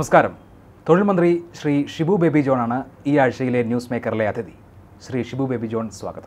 നമസ്കാരം തൊഴിൽ മന്ത്രി ശ്രീ ഷിബു ബേബി ജോണാണ് ഈ ആഴ്ചയിലെ ന്യൂസ് മേക്കറിലെ അതിഥി ശ്രീ ഷിബു ബേബി ജോൺ സ്വാഗതം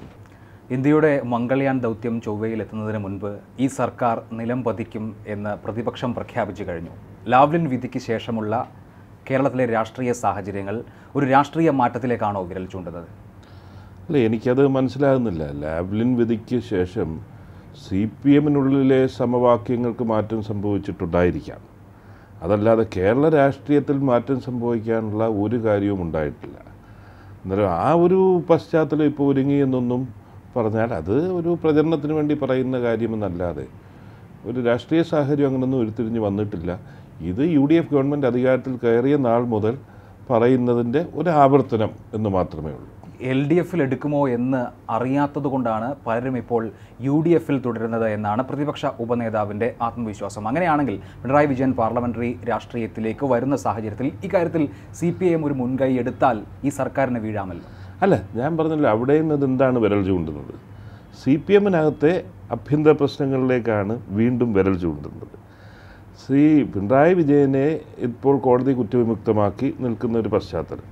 ഇന്ത്യയുടെ മംഗൾയാൻ ദൗത്യം ചൊവ്വയിൽ എത്തുന്നതിന് മുൻപ് ഈ സർക്കാർ നിലം പതിക്കും എന്ന് പ്രതിപക്ഷം പ്രഖ്യാപിച്ചു കഴിഞ്ഞു ലാവ്ലിൻ വിധിക്ക് ശേഷമുള്ള കേരളത്തിലെ രാഷ്ട്രീയ സാഹചര്യങ്ങൾ ഒരു രാഷ്ട്രീയ മാറ്റത്തിലേക്കാണോ വിരൽ ചൂണ്ടുന്നത് അല്ല എനിക്കത് മനസ്സിലാകുന്നില്ല ലാവ്ലിൻ വിധിക്ക് ശേഷം സി പി എമ്മിനുള്ളിലെ സമവാക്യങ്ങൾക്ക് മാറ്റം സംഭവിച്ചിട്ടുണ്ടായിരിക്കാം അതല്ലാതെ കേരള രാഷ്ട്രീയത്തിൽ മാറ്റം സംഭവിക്കാനുള്ള ഒരു കാര്യവും ഉണ്ടായിട്ടില്ല അന്നേരം ആ ഒരു പശ്ചാത്തലം ഇപ്പോൾ ഒരുങ്ങിയെന്നൊന്നും പറഞ്ഞാൽ അത് ഒരു പ്രചരണത്തിന് വേണ്ടി പറയുന്ന കാര്യമെന്നല്ലാതെ ഒരു രാഷ്ട്രീയ സാഹചര്യം അങ്ങനൊന്നും ഉരുത്തിരിഞ്ഞ് വന്നിട്ടില്ല ഇത് യു ഡി എഫ് ഗവൺമെൻറ് അധികാരത്തിൽ കയറിയ നാൾ മുതൽ പറയുന്നതിൻ്റെ ഒരു ആവർത്തനം എന്ന് മാത്രമേ ഉള്ളൂ എൽ ഡി എഫിൽ എടുക്കുമോ എന്ന് അറിയാത്തത് കൊണ്ടാണ് പലരും ഇപ്പോൾ യു ഡി എഫിൽ തുടരുന്നത് എന്നാണ് പ്രതിപക്ഷ ഉപനേതാവിൻ്റെ ആത്മവിശ്വാസം അങ്ങനെയാണെങ്കിൽ പിണറായി വിജയൻ പാർലമെന്ററി രാഷ്ട്രീയത്തിലേക്ക് വരുന്ന സാഹചര്യത്തിൽ ഇക്കാര്യത്തിൽ സി പി ഐ എം ഒരു മുൻകൈ എടുത്താൽ ഈ സർക്കാരിന് വീഴാമല്ലോ അല്ല ഞാൻ പറഞ്ഞല്ലോ അവിടെയും ഇത് എന്താണ് വിരൽ ചൂണ്ടുന്നത് സി പി എമ്മിനകത്തെ ആഭ്യന്തര പ്രശ്നങ്ങളിലേക്കാണ് വീണ്ടും വിരൽ ചൂണ്ടുന്നത് ശ്രീ പിണറായി വിജയനെ ഇപ്പോൾ കോടതി കുറ്റവിമുക്തമാക്കി നിൽക്കുന്ന ഒരു പശ്ചാത്തലം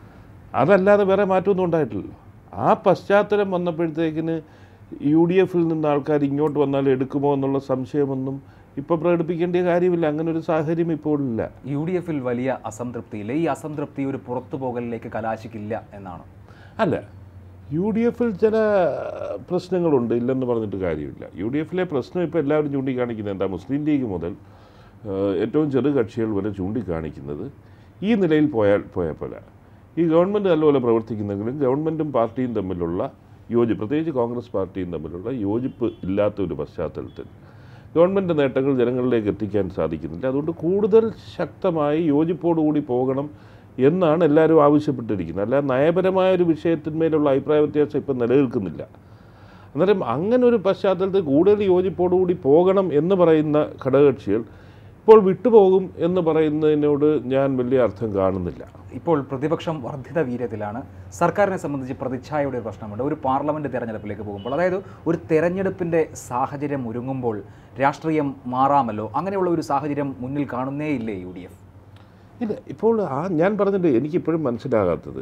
അതല്ലാതെ വേറെ മാറ്റമൊന്നും ഉണ്ടായിട്ടില്ലല്ലോ ആ പശ്ചാത്തലം വന്നപ്പോഴത്തേക്കിന് യു ഡി എഫിൽ നിന്ന് ആൾക്കാർ ഇങ്ങോട്ട് വന്നാൽ എടുക്കുമോ എന്നുള്ള സംശയമൊന്നും ഇപ്പോൾ പ്രകടിപ്പിക്കേണ്ട കാര്യമില്ല അങ്ങനെ ഒരു സാഹചര്യം ഇപ്പോൾ ഇല്ല യു ഡി എഫിൽ വലിയ അസംതൃപ്തിയില്ല ഈ അസംതൃപ്തി ഒരു പുറത്തുപോകലിലേക്ക് കലാശിക്കില്ല എന്നാണ് അല്ല യു ഡി എഫിൽ ചില പ്രശ്നങ്ങളുണ്ട് ഇല്ലെന്ന് പറഞ്ഞിട്ട് കാര്യമില്ല യു ഡി എഫിലെ പ്രശ്നം ഇപ്പോൾ എല്ലാവരും ചൂണ്ടിക്കാണിക്കുന്നത് എന്താ മുസ്ലിം ലീഗ് മുതൽ ഏഹ്, ഏറ്റവും ചെറു കക്ഷികൾ വരെ ചൂണ്ടിക്കാണിക്കുന്നത് ഈ നിലയിൽ പോയാൽ പോയപ്പോലെ ഈ ഗവൺമെൻറ് നല്ലപോലെ പ്രവർത്തിക്കുന്നെങ്കിലും ഗവൺമെൻറ്റും പാർട്ടിയും തമ്മിലുള്ള യോജിപ്പ് പ്രത്യേകിച്ച് കോൺഗ്രസ് പാർട്ടിയും തമ്മിലുള്ള യോജിപ്പ് ഇല്ലാത്ത ഒരു പശ്ചാത്തലത്തിൽ ഗവൺമെൻറ് നേട്ടങ്ങൾ ജനങ്ങളിലേക്ക് എത്തിക്കാൻ സാധിക്കുന്നില്ല അതുകൊണ്ട് കൂടുതൽ ശക്തമായി യോജിപ്പോടുകൂടി പോകണം എന്നാണ് എല്ലാവരും ആവശ്യപ്പെട്ടിരിക്കുന്നത് അല്ല നയപരമായ ഒരു വിഷയത്തിന്മേലുള്ള അഭിപ്രായ വ്യത്യാസം ഇപ്പം നിലനിൽക്കുന്നില്ല അന്നേരം അങ്ങനെ ഒരു പശ്ചാത്തലത്തിൽ കൂടുതൽ യോജിപ്പോടുകൂടി പോകണം എന്ന് പറയുന്ന ഘടകകക്ഷികൾ ഇപ്പോൾ വിട്ടുപോകും എന്ന് പറയുന്നതിനോട് ഞാൻ വലിയ അർത്ഥം കാണുന്നില്ല ഇപ്പോൾ പ്രതിപക്ഷം വർദ്ധിത വീര്യത്തിലാണ് സർക്കാരിനെ സംബന്ധിച്ച് പ്രതിച്ഛായയുടെ ഒരു പ്രശ്നമുണ്ട് ഒരു പാർലമെന്റ് തെരഞ്ഞെടുപ്പിലേക്ക് പോകുമ്പോൾ അതായത് ഒരു തെരഞ്ഞെടുപ്പിന്റെ സാഹചര്യം ഒരുങ്ങുമ്പോൾ രാഷ്ട്രീയം മാറാമല്ലോ അങ്ങനെയുള്ള ഒരു സാഹചര്യം മുന്നിൽ കാണുന്നേയില്ലേ യു ഡി എഫ് ഇല്ല ഇപ്പോൾ ആ ഞാൻ പറഞ്ഞിട്ട് എനിക്കിപ്പോഴും മനസ്സിലാകാത്തത്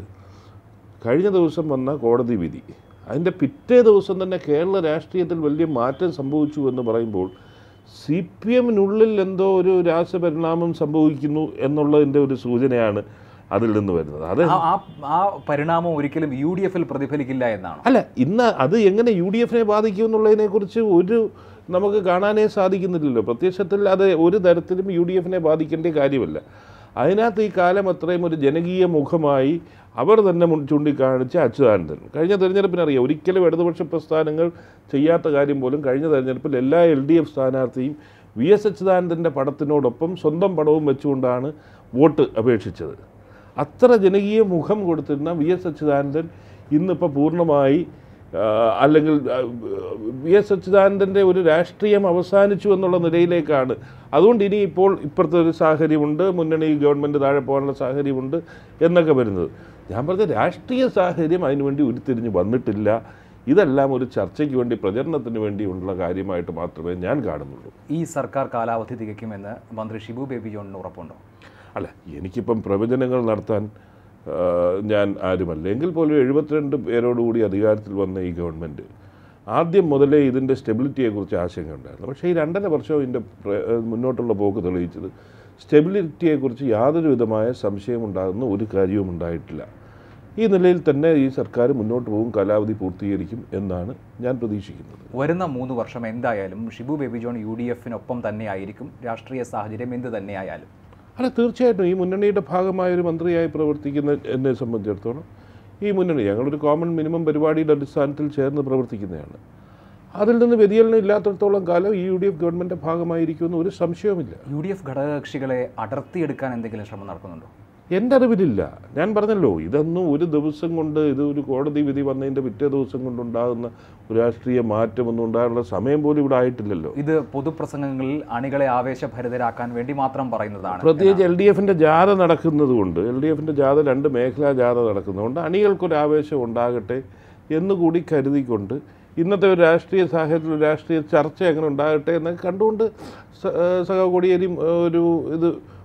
കഴിഞ്ഞ ദിവസം വന്ന കോടതി വിധി അതിൻ്റെ പിറ്റേ ദിവസം തന്നെ കേരള രാഷ്ട്രീയത്തിൽ വലിയ മാറ്റം സംഭവിച്ചു എന്ന് പറയുമ്പോൾ സി പി എമ്മിനുള്ളിൽ എന്തോ ഒരു രാസപരിണാമം സംഭവിക്കുന്നു എന്നുള്ളതിൻ്റെ ഒരു സൂചനയാണ് അതിൽ നിന്ന് വരുന്നത് അത് ആ- ആ ആ പരിണാമം ഒരിക്കലും യു ഡി എഫിൽ പ്രതിഫലിക്കില്ല എന്നാണ് അല്ല ഇന്ന് അത് എങ്ങനെ യു ഡി എഫിനെ ബാധിക്കും എന്നുള്ളതിനെക്കുറിച്ച് ഒരു നമുക്ക് കാണാനേ സാധിക്കുന്നില്ലല്ലോ പ്രത്യക്ഷത്തിൽ അത് ഒരു തരത്തിലും യു ഡി എഫിനെ ബാധിക്കേണ്ട കാര്യമല്ല അതിനകത്ത് ഈ കാലം അത്രയും ഒരു ജനകീയ മുഖമായി അവർ തന്നെ മുൻ ചൂണ്ടിക്കാണിച്ച അച്യുതാനന്ദൻ കഴിഞ്ഞ തെരഞ്ഞെടുപ്പിനറിയാം ഒരിക്കലും ഇടതുപക്ഷ പ്രസ്ഥാനങ്ങൾ ചെയ്യാത്ത കാര്യം പോലും കഴിഞ്ഞ തെരഞ്ഞെടുപ്പിൽ എല്ലാ എൽ ഡി എഫ് സ്ഥാനാർത്ഥിയും വി എസ് അച്യുതാനന്ദൻ്റെ പടത്തിനോടൊപ്പം സ്വന്തം പടവും വെച്ചുകൊണ്ടാണ് വോട്ട് അപേക്ഷിച്ചത് അത്ര ജനകീയ മുഖം കൊടുത്തിരുന്ന വി എസ് അച്യുതാനന്ദൻ ഇന്നിപ്പോൾ പൂർണ്ണമായി ആ, അല്ലെങ്കിൽ ആ, വി എസ് അച്യുതാനന്ദൻ്റെ ഒരു രാഷ്ട്രീയം അവസാനിച്ചു എന്നുള്ള നിലയിലേക്കാണ് അതുകൊണ്ട് ഇനി ഇപ്പോൾ ഇപ്പോഴത്തെ ഒരു സാഹചര്യമുണ്ട് മുന്നണി ഗവൺമെൻറ് താഴെ പോകാനുള്ള സാഹചര്യമുണ്ട് എന്നൊക്കെ വരുന്നത് ഞാൻ പറഞ്ഞ രാഷ്ട്രീയ സാഹചര്യം അതിനുവേണ്ടി ഉരുത്തിരിഞ്ഞ് വന്നിട്ടില്ല ഇതെല്ലാം ഒരു ചർച്ചയ്ക്ക് വേണ്ടി പ്രചരണത്തിന് വേണ്ടിയുള്ള കാര്യമായിട്ട് മാത്രമേ ഞാൻ കാണുന്നുള്ളൂ ഈ സർക്കാർ കാലാവധി തികയ്ക്കുമെന്ന് മന്ത്രി ഷിബു ബേബി ജോണിന് ഉറപ്പുണ്ടോ അല്ല എനിക്കിപ്പം പ്രവചനങ്ങൾ നടത്താൻ ആ, ഞാൻ ആരുമല്ല എങ്കിൽ പോലും എഴുപത്തിരണ്ട് പേരോടുകൂടി അധികാരത്തിൽ വന്ന ഈ ഗവൺമെൻറ് ആദ്യം മുതലേ ഇതിൻ്റെ സ്റ്റെബിലിറ്റിയെക്കുറിച്ച് ആശങ്കയുണ്ടായിരുന്നു പക്ഷേ ഈ രണ്ടര വർഷം ഇതിൻ്റെ പ്ര- മുന്നോട്ടുള്ള പോക്ക് തെളിയിച്ചത് സ്റ്റെബിലിറ്റിയെക്കുറിച്ച് യാതൊരു വിധമായ സംശയമുണ്ടാകുന്ന ഒരു കാര്യവും ഉണ്ടായിട്ടില്ല ഈ നിലയിൽ തന്നെ ഈ സർക്കാർ മുന്നോട്ട് പോകും കാലാവധി പൂർത്തീകരിക്കും എന്നാണ് ഞാൻ പ്രതീക്ഷിക്കുന്നത് വരുന്ന മൂന്ന് വർഷം എന്തായാലും ഷിബു ബേബി ജോൺ യു ഡി എഫിനൊപ്പം തന്നെയായിരിക്കും രാഷ്ട്രീയ സാഹചര്യം എന്ത് തന്നെയായാലും അല്ല തീർച്ചയായിട്ടും ഈ മുന്നണിയുടെ ഭാഗമായ ഒരു മന്ത്രിയായി പ്രവർത്തിക്കുന്ന എന്നെ സംബന്ധിച്ചിടത്തോളം ഈ മുന്നണി ഞങ്ങളൊരു കോമൺ മിനിമം പരിപാടിയുടെ അടിസ്ഥാനത്തിൽ ചേർന്ന് പ്രവർത്തിക്കുന്നതാണ് അതിൽ നിന്ന് വ്യതിചലനം ഇല്ലാത്തടത്തോളം കാലം ഈ യു ഡി എഫ് ഗവൺമെൻറ് ഭാഗമായിരിക്കുമെന്ന് ഒരു സംശയവുമില്ല യു ഡി എഫ് ഘടകകക്ഷികളെ അടർത്തിയെടുക്കാൻ എന്തെങ്കിലും ശ്രമം നടക്കുന്നുണ്ടോ എൻ്റെ അറിവിലില്ല ഞാൻ പറഞ്ഞല്ലോ ഇതൊന്നും ഒരു ദിവസം കൊണ്ട് ഇത് ഒരു കോടതി വിധി വന്നതിൻ്റെ പിറ്റേ ദിവസം കൊണ്ടുണ്ടാകുന്ന ഒരു രാഷ്ട്രീയ മാറ്റമൊന്നും ഉണ്ടാകാനുള്ള സമയം പോലും ഇവിടെ ആയിട്ടില്ലല്ലോ ഇത് പൊതുപ്രസംഗങ്ങളിൽ അണികളെ ആവേശഭരിതരാക്കാൻ വേണ്ടി മാത്രം പറയുന്നതാണ് പ്രത്യേകിച്ച് എൽ ഡി എഫിൻ്റെ ജാഥ നടക്കുന്നത് കൊണ്ട് എൽ ഡി എഫിൻ്റെ ജാഥ രണ്ട് മേഖലാ ജാഥ നടക്കുന്നതുകൊണ്ട് അണികൾക്കൊരു ആവേശം ഉണ്ടാകട്ടെ എന്നുകൂടി കരുതിക്കൊണ്ട് ഇന്നത്തെ ഒരു രാഷ്ട്രീയ സാഹചര്യത്തിൽ ഒരു രാഷ്ട്രീയ ചർച്ച എങ്ങനെ ഉണ്ടാകട്ടെ എന്നൊക്കെ കണ്ടുകൊണ്ട് സ- ഏഹ് സഖാവ് കോടിയേരിയും ഏഹ് ഒരു ഇത്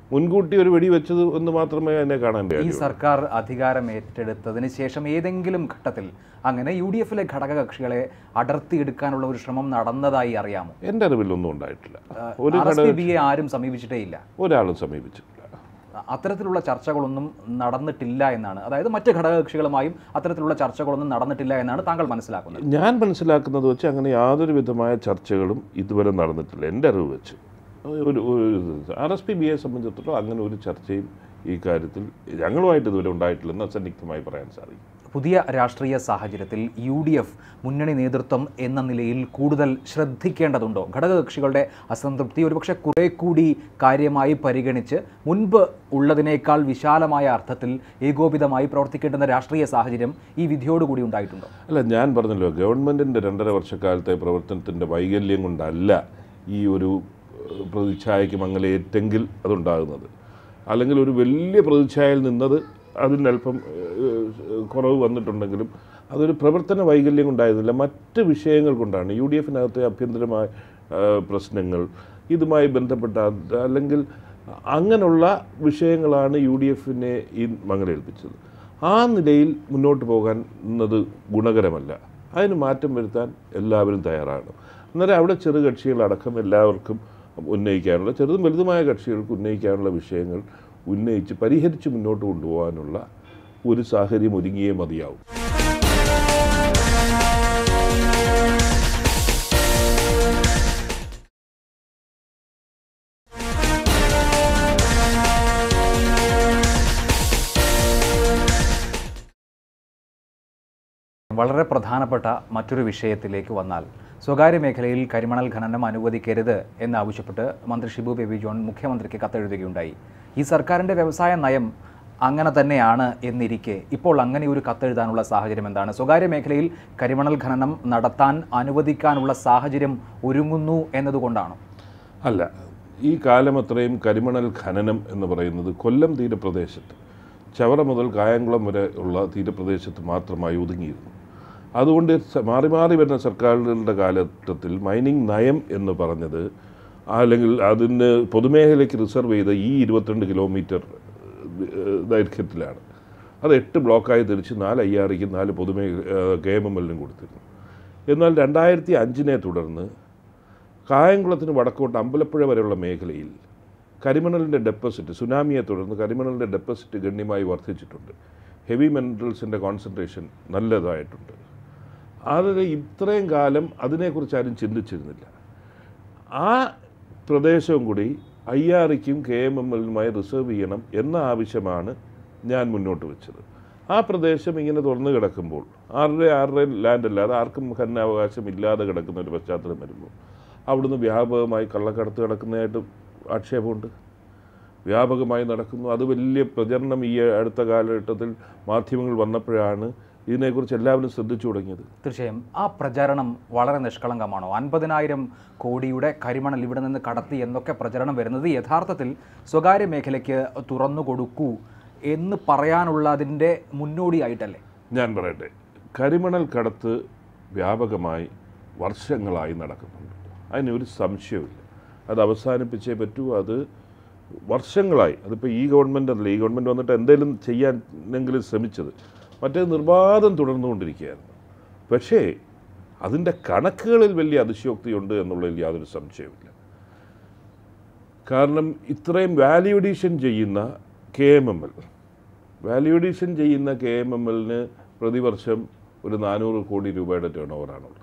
മുൻകൂട്ടി ഒരു വെടി വെച്ചത് എന്ന് മാത്രമേ എന്നെ കാണാൻ ഈ കഴിയൂ സർക്കാർ അധികാരം ഏറ്റെടുത്തതിന് ശേഷം ഏതെങ്കിലും ഘട്ടത്തിൽ അങ്ങനെ യു ഡി എഫിലെ ഘടകകക്ഷികളെ അടർത്തിയെടുക്കാനുള്ള ഒരു ശ്രമം നടന്നതായി അറിയാമോ എൻ്റെ അറിവിലൊന്നും ഉണ്ടായിട്ടില്ല ഒരു ആർ എസ് ഘടക പി ബിയെ ആരും സമീപിച്ചിട്ടേ ഇല്ല ഒരാളും സമീപിച്ചിട്ടില്ല അത്തരത്തിലുള്ള ചർച്ചകളൊന്നും നടന്നിട്ടില്ല എന്നാണ് അതായത് മറ്റ് ഘടകകക്ഷികളുമായും അത്തരത്തിലുള്ള ചർച്ചകളൊന്നും നടന്നിട്ടില്ല എന്നാണ് താങ്കൾ മനസ്സിലാക്കുന്നത് ഞാൻ മനസ്സിലാക്കുന്നത് വെച്ച് അങ്ങനെ യാതൊരു വിധമായ ചർച്ചകളും ഇതുവരെ നടന്നിട്ടില്ല എൻ്റെ അറിവ് വെച്ച് ഒരു ആർ എസ് പി ബിയെ സംബന്ധിച്ചിടത്തോളം അങ്ങനെ ഒരു ചർച്ചയും ഈ കാര്യത്തിൽ ഞങ്ങളുമായിട്ട് ഇതുവരെ ഉണ്ടായിട്ടില്ലെന്ന് അസന്നിഗ്ധമായി പറയാൻ സാധിക്കും പുതിയ രാഷ്ട്രീയ സാഹചര്യത്തിൽ യു ഡി എഫ് മുന്നണി നേതൃത്വം എന്ന നിലയിൽ കൂടുതൽ ശ്രദ്ധിക്കേണ്ടതുണ്ടോ ഘടകകക്ഷികളുടെ അസംതൃപ്തി ഒരുപക്ഷെ കുറെ കൂടി കാര്യമായി പരിഗണിച്ച് മുൻപ് ഉള്ളതിനേക്കാൾ വിശാലമായ അർത്ഥത്തിൽ ഏകോപിതമായി പ്രവർത്തിക്കേണ്ടുന്ന രാഷ്ട്രീയ സാഹചര്യം ഈ വിധിയോടുകൂടി ഉണ്ടായിട്ടുണ്ടോ അല്ല ഞാൻ പറഞ്ഞല്ലോ ഗവൺമെൻറ്റിൻ്റെ രണ്ടര വർഷക്കാലത്തെ പ്രവർത്തനത്തിൻ്റെ വൈകല്യം കൊണ്ടല്ല ഈ ഒരു ഏഹ്, പ്രതിച്ഛായയ്ക്ക് മങ്ങലേറ്റെങ്കിൽ അതുണ്ടാകുന്നത് അല്ലെങ്കിൽ ഒരു വലിയ പ്രതിച്ഛായയിൽ നിന്നത് അതിനല്പം ഏഹ്, കുറവ് വന്നിട്ടുണ്ടെങ്കിലും അതൊരു പ്രവർത്തന വൈകല്യം കൊണ്ടായിരുന്നില്ല മറ്റ് വിഷയങ്ങൾ കൊണ്ടാണ് യു ഡി എഫിനകത്തെ ആഭ്യന്തരമായ ഏഹ്, പ്രശ്നങ്ങൾ ഇതുമായി ബന്ധപ്പെട്ട അത് അല്ലെങ്കിൽ അങ്ങനെയുള്ള വിഷയങ്ങളാണ് യു ഡി എഫിനെ ഈ മങ്ങലേൽപ്പിച്ചത് ആ നിലയിൽ മുന്നോട്ട് പോകാൻ എന്നത് ഗുണകരമല്ല അതിന് മാറ്റം വരുത്താൻ എല്ലാവരും തയ്യാറാണ് അന്നേരം അവിടെ ചെറു കക്ഷികളടക്കം എല്ലാവർക്കും ഉന്നയിക്കാനുള്ള ചെറുതും വലുതുമായ കക്ഷികൾക്ക് ഉന്നയിക്കാനുള്ള വിഷയങ്ങൾ ഉന്നയിച്ച് പരിഹരിച്ച് മുന്നോട്ട് കൊണ്ടുപോകാനുള്ള ഒരു സാഹചര്യം ഒരുങ്ങിയേ മതിയാവും വളരെ പ്രധാനപ്പെട്ട മറ്റൊരു വിഷയത്തിലേക്ക് വന്നാൽ സ്വകാര്യ മേഖലയിൽ കരിമണൽ ഖനനം അനുവദിക്കരുത് എന്നാവശ്യപ്പെട്ട് മന്ത്രി ഷിബു ബേബി ജോൺ മുഖ്യമന്ത്രിക്ക് കത്തെഴുതുകയുണ്ടായി ഈ സർക്കാരിൻ്റെ വ്യവസായ നയം അങ്ങനെ തന്നെയാണ് എന്നിരിക്കെ ഇപ്പോൾ അങ്ങനെ ഒരു കത്തെഴുതാനുള്ള സാഹചര്യം എന്താണ് സ്വകാര്യ മേഖലയിൽ കരിമണൽ ഖനനം നടത്താൻ അനുവദിക്കാനുള്ള സാഹചര്യം ഒരുങ്ങുന്നു എന്നതുകൊണ്ടാണോ അല്ല ഈ കാലം അത്രയും കരിമണൽ ഖനനം എന്ന് പറയുന്നത് കൊല്ലം തീരപ്രദേശത്ത് ചവറ മുതൽ കായംകുളം വരെ ഉള്ള തീരപ്രദേശത്ത് മാത്രമായി ഒതുങ്ങിയിരുന്നു അതുകൊണ്ട് സ- മാറി മാറി വരുന്ന സർക്കാരുകളുടെ കാലഘട്ടത്തിൽ മൈനിങ് നയം എന്ന് പറഞ്ഞത് അല്ലെങ്കിൽ അതിന് പൊതുമേഖലയ്ക്ക് റിസർവ് ചെയ്ത ഈ ഇരുപത്തിരണ്ട് കിലോമീറ്റർ ഏഹ്, ദൈർഘ്യത്തിലാണ് അത് എട്ട് ബ്ലോക്കായി തിരിച്ച് നാല് ഐ ആറിക്കും നാല് പൊതുമേഖല കെ എം എം എല്ലിനും കൊടുത്തിരുന്നു എന്നാൽ രണ്ടായിരത്തി അഞ്ചിനെ തുടർന്ന് കായംകുളത്തിന് വടക്കോട്ട് അമ്പലപ്പുഴ വരെയുള്ള മേഖലയിൽ കരിമണലിൻ്റെ ഡെപ്പോസിറ്റ് സുനാമിയെ തുടർന്ന് കരിമണലിൻ്റെ ഡെപ്പോസിറ്റ് ഗണ്യമായി വർദ്ധിച്ചിട്ടുണ്ട് ഹെവി മിനറൽസിൻ്റെ കോൺസെൻട്രേഷൻ നല്ലതായിട്ടുണ്ട് അത് ഇത്രയും കാലം അതിനെക്കുറിച്ച് ആരും ചിന്തിച്ചിരുന്നില്ല ആ പ്രദേശവും കൂടി ഐ ആറിക്കും കെ എം എം എല്ലുമായി റിസർവ് ചെയ്യണം എന്ന ആവശ്യമാണ് ഞാൻ മുന്നോട്ട് വെച്ചത് ആ പ്രദേശം ഇങ്ങനെ തുറന്നു കിടക്കുമ്പോൾ ആരുടെ ആരുടെ ലാൻഡ് അല്ലാതെ ആർക്കും ഖനനാവകാശം ഇല്ലാതെ കിടക്കുന്ന ഒരു പശ്ചാത്തലം വരുമ്പോൾ അവിടുന്ന് വ്യാപകമായി കള്ളക്കടത്ത് കിടക്കുന്നതായിട്ട് ആക്ഷേപമുണ്ട് വ്യാപകമായി നടക്കുന്നു അത് വലിയ പ്രചരണം ഈ അടുത്ത കാലഘട്ടത്തിൽ മാധ്യമങ്ങൾ വന്നപ്പോഴാണ് ഇതിനെക്കുറിച്ച് എല്ലാവരും ശ്രദ്ധിച്ചു തുടങ്ങിയത് തീർച്ചയായും ആ പ്രചാരണം വളരെ നിഷ്കളങ്കമാണോ അൻപതിനായിരം കോടിയുടെ കരിമണൽ ഇവിടെ നിന്ന് കടത്തി എന്നൊക്കെ പ്രചരണം വരുന്നത് യഥാർത്ഥത്തിൽ സ്വകാര്യ മേഖലയ്ക്ക് തുറന്നു കൊടുക്കൂ എന്ന് പറയാനുള്ളതിൻ്റെ മുന്നോടിയായിട്ടല്ലേ ഞാൻ പറയട്ടെ കരിമണൽ കടത്ത് വ്യാപകമായി വർഷങ്ങളായി നടക്കുന്നുണ്ട് അതിന് ഒരു സംശയവുമില്ല അത് അവസാനിപ്പിച്ചേ പറ്റൂ അത് വർഷങ്ങളായി അതിപ്പോൾ ഈ ഗവൺമെൻറ് അല്ല ഈ ഗവൺമെൻറ് വന്നിട്ട് എന്തെങ്കിലും ചെയ്യാനെങ്കിലും ശ്രമിച്ചത് മറ്റേ നിർബാധം തുടർന്നുകൊണ്ടിരിക്കുകയായിരുന്നു പക്ഷേ അതിൻ്റെ കണക്കുകളിൽ വലിയ അതിശയോക്തിയുണ്ട് എന്നുള്ളതിൽ യാതൊരു സംശയവുമില്ല കാരണം ഇത്രയും വാല്യൂ അഡീഷൻ ചെയ്യുന്ന K M M L value addition ചെയ്യുന്ന കെ എം എം എല്ലിന് പ്രതിവർഷം ഒരു നാനൂറ് കോടി രൂപയുടെ ടേൺ ഓവറാണുള്ളത്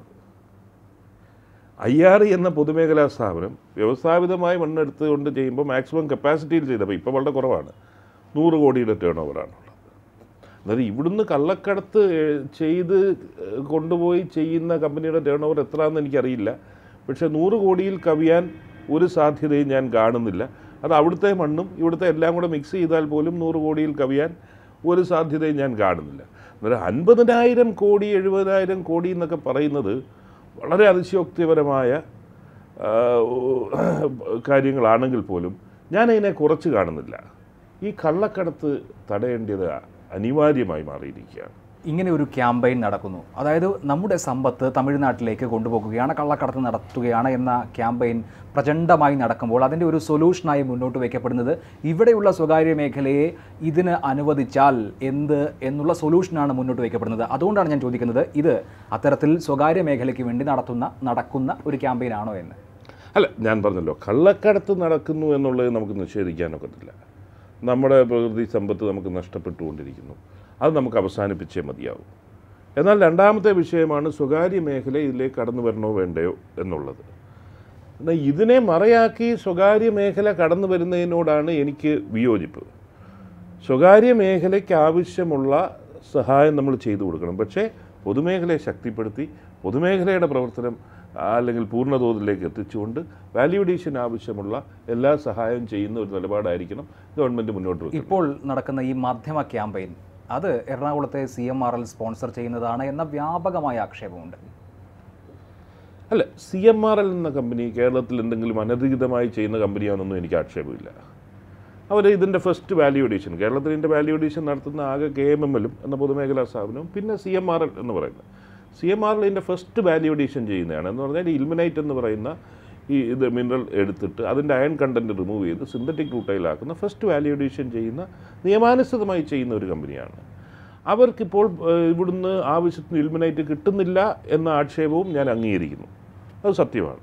ഐ ആർ ഇ എന്ന പൊതുമേഖലാ സ്ഥാപനം വ്യവസ്ഥാപിതമായി മണ്ണെടുത്തുകൊണ്ട് ചെയ്യുമ്പോൾ മാക്സിമം കപ്പാസിറ്റിയിൽ ചെയ്തപ്പോൾ ഇപ്പോൾ വളരെ കുറവാണ് നൂറ് കോടിയുടെ ടേൺ ഓവറാണുള്ളത് അതായത് ഇവിടുന്ന് കള്ളക്കടത്ത് ഏഹ്, ചെയ്ത് ഏഹ്, കൊണ്ടുപോയി ചെയ്യുന്ന കമ്പനിയുടെ ടേൺ ഓവർ എത്രയാണെന്ന് എനിക്കറിയില്ല പക്ഷേ നൂറ് കോടിയിൽ കവിയാൻ ഒരു സാധ്യതയും ഞാൻ കാണുന്നില്ല അത് അവിടുത്തെ മണ്ണും ഇവിടുത്തെ എല്ലാം കൂടെ മിക്സ് ചെയ്താൽ പോലും നൂറ് കോടിയിൽ കവിയാൻ ഒരു സാധ്യതയും ഞാൻ കാണുന്നില്ല അന്നേരം അൻപതിനായിരം കോടി എഴുപതിനായിരം കോടി എന്നൊക്കെ പറയുന്നത് വളരെ അതിശയോക്തിപരമായ ആ, കാര്യങ്ങളാണെങ്കിൽ പോലും ഞാനതിനെ കുറച്ച് കാണുന്നില്ല ഈ കള്ളക്കടത്ത് തടയേണ്ടത് അനിവാര്യമായി മാറിയിരിക്കുകയാണ് ഇങ്ങനെ ഒരു ക്യാമ്പയിൻ നടക്കുന്നു അതായത് നമ്മുടെ സമ്പത്ത് തമിഴ്നാട്ടിലേക്ക് കൊണ്ടുപോകുകയാണ് കള്ളക്കടത്ത് നടത്തുകയാണ് എന്ന ക്യാമ്പയിൻ പ്രചണ്ഡമായി നടക്കുമ്പോൾ അതിൻ്റെ ഒരു സൊല്യൂഷനായി മുന്നോട്ട് വയ്ക്കപ്പെടുന്നത് ഇവിടെയുള്ള സ്വകാര്യ മേഖലയെ ഇതിന് അനുവദിച്ചാൽ എന്ത് എന്നുള്ള സൊല്യൂഷനാണ് മുന്നോട്ട് വയ്ക്കപ്പെടുന്നത് അതുകൊണ്ടാണ് ഞാൻ ചോദിക്കുന്നത് ഇത് അത്തരത്തിൽ സ്വകാര്യ മേഖലയ്ക്ക് വേണ്ടി നടത്തുന്ന നടക്കുന്ന ഒരു ക്യാമ്പയിനാണോ എന്ന് അല്ല ഞാൻ പറഞ്ഞല്ലോ കള്ളക്കടത്ത് നടക്കുന്നു എന്നുള്ളത് നമുക്ക് നിഷേധിക്കാനൊക്കത്തില്ല നമ്മുടെ പ്രകൃതി സമ്പത്ത് നമുക്ക് നഷ്ടപ്പെട്ടുകൊണ്ടിരിക്കുന്നു അത് നമുക്ക് അവസാനിപ്പിച്ചേ മതിയാവും എന്നാൽ രണ്ടാമത്തെ വിഷയമാണ് സ്വകാര്യ മേഖല ഇതിലേക്ക് കടന്നു വരണോ വേണ്ടയോ എന്നുള്ളത് എന്നാൽ ഇതിനെ മറയാക്കി സ്വകാര്യ മേഖല കടന്നു വരുന്നതിനോടാണ് എനിക്ക് വിയോജിപ്പ് സ്വകാര്യ മേഖലയ്ക്ക് ആവശ്യമുള്ള സഹായം നമ്മൾ ചെയ്തു കൊടുക്കണം പക്ഷേ പൊതുമേഖലയെ ശക്തിപ്പെടുത്തി പൊതുമേഖലയുടെ പ്രവർത്തനം ആ, അല്ലെങ്കിൽ പൂർണ്ണതോതിലേക്ക് എത്തിച്ചുകൊണ്ട് വാല്യൂ അഡീഷൻ ആവശ്യമുള്ള എല്ലാ സഹായവും ചെയ്യുന്ന ഒരു നിലപാടായിരിക്കണം ഗവൺമെൻറ് മുന്നോട്ട് വെക്കുന്നത് ഇപ്പോൾ നടക്കുന്ന ഈ മാധ്യമ ക്യാമ്പയിൻ അത് എറണാകുളത്തെ C M R L sponsor ചെയ്യുന്നതാണ് എന്ന വ്യാപകമായ ആക്ഷേപമുണ്ട് അല്ല സി എം ആർ എൽ എന്ന കമ്പനി കേരളത്തിൽ എന്തെങ്കിലും അനധികൃതമായി ചെയ്യുന്ന കമ്പനിയാണെന്നൊന്നും എനിക്ക് ആക്ഷേപമില്ല അവർ ഇതിൻ്റെ ഫസ്റ്റ് വാല്യൂ അഡീഷൻ കേരളത്തിൽ ഇതിൻ്റെ വാല്യൂ അഡീഷൻ നടത്തുന്ന ആകെ കെ എം എം എല്ലും എന്ന പൊതുമേഖലാ സ്ഥാപനവും പിന്നെ സി എം ആർ എൽ എന്ന് പറയുന്നത് സി എം ആർ എല്ലിൻ്റെ ഫസ്റ്റ് വാല്യൂ അഡീഷൻ ചെയ്യുന്നതാണ് എന്ന് പറഞ്ഞാൽ ഇൽമിനൈറ്റ് എന്ന് പറയുന്ന ഈ ഇത് മിനറൽ എടുത്തിട്ട് അതിൻ്റെ അയൺ കണ്ടൻറ്റ് റിമൂവ് ചെയ്ത് സിന്തറ്റിക് റൂട്ടയിലാക്കുന്ന ഫസ്റ്റ് വാല്യൂ അഡീഷൻ ചെയ്യുന്ന നിയമാനുസൃതമായി ചെയ്യുന്ന ഒരു കമ്പനിയാണ് അവർക്കിപ്പോൾ ഏഹ്, ഇവിടുന്ന് ആവശ്യത്തിന് ഇൽമിനൈറ്റ് കിട്ടുന്നില്ല എന്ന ആക്ഷേപവും ഞാൻ അംഗീകരിക്കുന്നു അത് സത്യമാണ്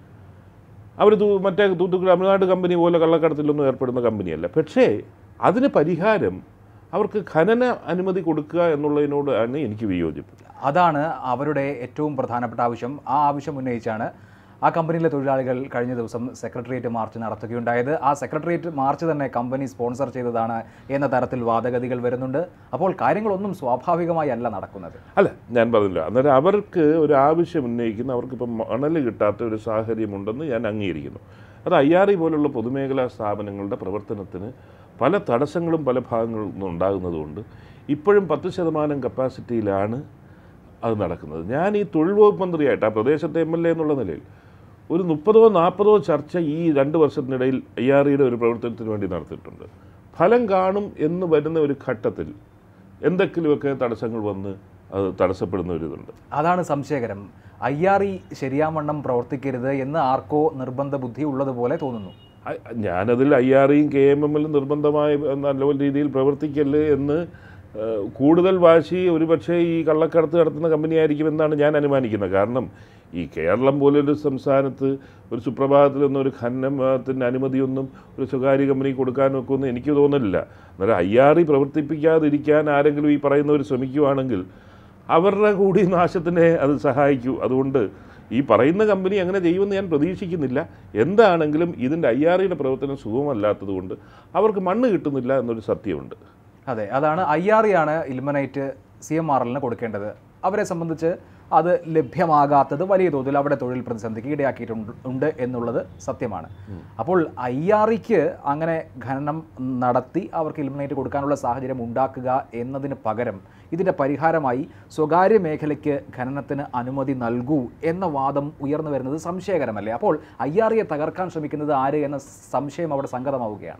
അവർ മറ്റേ തൂത്തുക്കുടി തമിഴ്നാട് കമ്പനി പോലെ കള്ളക്കടത്തിലൊന്നും ഏർപ്പെടുന്ന കമ്പനിയല്ല പക്ഷേ അതിന് പരിഹാരം അവർക്ക് ഖനന അനുമതി കൊടുക്കുക എന്നുള്ളതിനോട് ആണ് എനിക്ക് വിയോജിപ്പ് അതാണ് അവരുടെ ഏറ്റവും പ്രധാനപ്പെട്ട ആവശ്യം ആ ആവശ്യം ഉന്നയിച്ചാണ് ആ കമ്പനിയിലെ തൊഴിലാളികൾ കഴിഞ്ഞ ദിവസം സെക്രട്ടേറിയറ്റ് മാർച്ച് നടത്തുകയുണ്ടായത് ആ സെക്രട്ടേറിയറ്റ് മാർച്ച് തന്നെ കമ്പനി സ്പോൺസർ ചെയ്തതാണ് എന്ന തരത്തിൽ വാദഗതികൾ വരുന്നുണ്ട് അപ്പോൾ കാര്യങ്ങളൊന്നും സ്വാഭാവികമായി അല്ല നടക്കുന്നത് അല്ല ഞാൻ പറഞ്ഞില്ല അന്നേരം അവർക്ക് ഒരു ആവശ്യം ഉന്നയിക്കുന്ന അവർക്കിപ്പം മണൽ കിട്ടാത്ത ഒരു സാഹചര്യമുണ്ടെന്ന് ഞാൻ അംഗീകരിക്കുന്നു അത് ഐ ആർ ഇ പോലുള്ള പൊതുമേഖലാ സ്ഥാപനങ്ങളുടെ പ്രവർത്തനത്തിന് പല തടസ്സങ്ങളും പല ഭാഗങ്ങളിൽ നിന്നും ഉണ്ടാകുന്നതുകൊണ്ട് ഇപ്പോഴും പത്ത് ശതമാനം കപ്പാസിറ്റിയിലാണ് അത് നടക്കുന്നത് ഞാൻ ഈ തൊഴിൽ വകുപ്പ് മന്ത്രിയായിട്ട് ആ പ്രദേശത്തെ എം എൽ എ എന്നുള്ള നിലയിൽ ഒരു മുപ്പതോ നാൽപ്പതോ ചർച്ച ഈ രണ്ട് വർഷത്തിനിടയിൽ ഐ ആർ ഇയുടെ ഒരു പ്രവർത്തനത്തിന് വേണ്ടി നടത്തിയിട്ടുണ്ട് ഫലം കാണും എന്ന് വരുന്ന ഒരു ഘട്ടത്തിൽ എന്തെങ്കിലുമൊക്കെ തടസ്സങ്ങൾ വന്ന് അത് തടസ്സപ്പെടുന്ന ഒരു ഇതുണ്ട് അതാണ് സംശയകരം ഐ ആർ ഇ ശരിയാവണ്ണം പ്രവർത്തിക്കരുത് എന്ന് ആർക്കോ നിർബന്ധ ബുദ്ധി ഉള്ളതുപോലെ തോന്നുന്നു അ- ഞാനതിൽ ഐ ആർ ഇയും കെ എം എമ്മിലും നിർബന്ധമായി നല്ല രീതിയിൽ പ്രവർത്തിക്കല്ലേ എന്ന് ഏഹ്, കൂടുതൽ വാശി ഒരുപക്ഷെ ഈ കള്ളക്കടത്ത് നടത്തുന്ന കമ്പനിയായിരിക്കും എന്നാണ് ഞാൻ അനുമാനിക്കുന്നത് കാരണം ഈ കേരളം പോലൊരു സംസ്ഥാനത്ത് ഒരു സുപ്രഭാതത്തിലൊന്നും ഒരു ഖനനത്തിന് അനുമതിയൊന്നും ഒരു സ്വകാര്യ കമ്പനി കൊടുക്കാൻ വെക്കുമെന്ന് എനിക്ക് തോന്നുന്നില്ല അന്നേരം ഐ ആർ ഇ പ്രവർത്തിപ്പിക്കാതിരിക്കാൻ ആരെങ്കിലും ഈ പറയുന്നവർ ശ്രമിക്കുവാണെങ്കിൽ അവരുടെ കൂടി നാശത്തിനെ അത് സഹായിക്കൂ അതുകൊണ്ട് ഈ പറയുന്ന കമ്പനി അങ്ങനെ ചെയ്യുമെന്ന് ഞാൻ പ്രതീക്ഷിക്കുന്നില്ല എന്താണെങ്കിലും ഇതിൻ്റെ ഐ ആർ ഇയുടെ പ്രവർത്തനം സുഗമല്ലാത്തതുകൊണ്ട് അവർക്ക് മണ്ണ് കിട്ടുന്നില്ല എന്നൊരു സത്യമുണ്ട് അതെ അതാണ് ഐ ആർ ഇ ആണ് ഇൽമനൈറ്റ് സി എം ആർ എല്ലിന് കൊടുക്കേണ്ടത് അവരെ സംബന്ധിച്ച് അത് ലഭ്യമാകാത്തത് വലിയ തോതിൽ അവിടെ തൊഴിൽ പ്രതിസന്ധിക്ക് ഇടയാക്കിയിട്ടുണ്ട് ഉണ്ട് എന്നുള്ളത് സത്യമാണ് അപ്പോൾ ഐ ആർ ഇക്ക് അങ്ങനെ ഖനനം നടത്തി അവർക്ക് ഇൽമിനേറ്റ് കൊടുക്കാനുള്ള സാഹചര്യം ഉണ്ടാക്കുക എന്നതിന് പകരം ഇതിൻ്റെ പരിഹാരമായി സ്വകാര്യ മേഖലയ്ക്ക് ഖനനത്തിന് അനുമതി നൽകൂ എന്ന വാദം ഉയർന്നു വരുന്നത് സംശയകരമല്ലേ അപ്പോൾ ഐ ആർ ഇയെ തകർക്കാൻ ശ്രമിക്കുന്നത് ആര് എന്ന സംശയം അവിടെ സംഗതമാവുകയാണ്